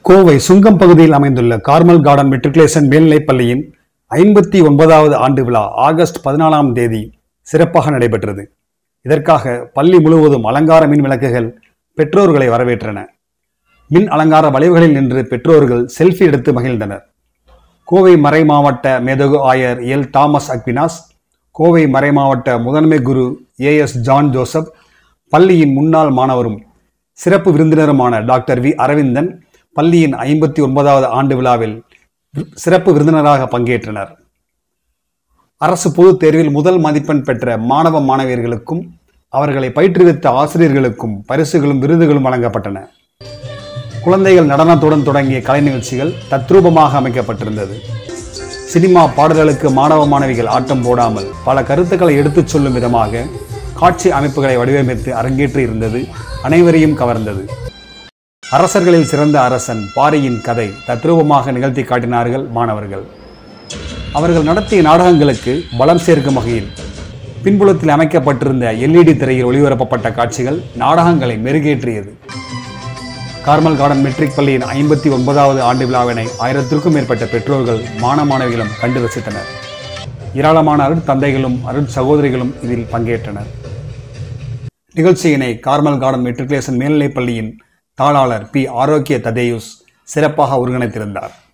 கோவை சுங்கம் பகுதியில் அமைந்துள்ள Carmel garden matriculation மேல்நிலைப் பள்ளியின் ஐம்பத்தி ஒன்பதாவது ஆண்டு விழா ஆகஸ்ட் பதினாலாம் தேதி சிறப்பாக நடைபெற்றது இதற்காக பள்ளி முழுவதும் அலங்கார மின் விளக்குகள் பெற்றோர்களை வரவேற்றன மின் அலங்கார வளைவுகளில் நின்று பெற்றோர்கள் செல்ஃபி எடுத்து மகிழ்ந்தனர் கோவை மறை மாவட்ட மேதகு ஆயர் எல் தாமஸ் அக்வினாஸ் கோவை மறை மாவட்ட முதன்மை குரு ஏ எஸ் ஜான் ஜோசப் பள்ளியின் முன்னாள் மாணவரும் சிறப்பு விருந்தினருமான டாக்டர் வி அரவிந்தன் பள்ளியின் ஐம்பத்தி ஒன்பதாவது ஆண்டு விழாவில் சிறப்பு விருந்தினராக பங்கேற்றனர் அரசு பொதுத் தேர்வில் முதல் மதிப்பெண் பெற்ற மாணவ மாணவியர்களுக்கும் அவர்களை பயிற்றுவித்த ஆசிரியர்களுக்கும் பரிசுகளும் விருதுகளும் வழங்கப்பட்டன குழந்தைகள் நடனத்துடன் தொடங்கிய கலை நிகழ்ச்சிகள் தத்ரூபமாக அமைக்கப்பட்டிருந்தது சினிமா பாடல்களுக்கு மாணவ மாணவிகள் ஆட்டம் போடாமல் பல கருத்துக்களை எடுத்துச் சொல்லும் விதமாக காட்சி அமைப்புகளை வடிவமைத்து அரங்கேற்றி இருந்தது அனைவரையும் கவர்ந்தது அரசர்களில் சிறந்த அரசன் பாரியின் கதை தத்ரூபமாக நிகழ்த்தி காட்டினார்கள் மாணவர்கள் அவர்கள் நடத்திய நாடகங்களுக்கு பலம் சேர்க்கும் வகையில் பின்புலத்தில் அமைக்கப்பட்டிருந்த எல்இடி திரையில் ஒளிபரப்பப்பட்ட காட்சிகள் நாடகங்களை மெருகேற்றியது கார்மல் கார்டன் மெட்ரிக் பள்ளியின் ஐம்பத்தி ஒன்பதாவது ஆண்டு விழாவினை ஆயிரத்திற்கும் மேற்பட்ட பெற்றோர்கள் மாண மாணவிகளும் கண்டு ரசித்தனர் ஏராளமான அருட்தந்தைகளும் அருட் சகோதரிகளும் இதில் பங்கேற்றனர் நிகழ்ச்சியினை கார்மல் கார்டன் மெட்ரிகுலேஷன் மேல்நிலைப் பள்ளியின் தாளாளர் பி ஆரோக்கிய ததேயுஸ் சிறப்பாக ஒருங்கிணைத்திருந்தார்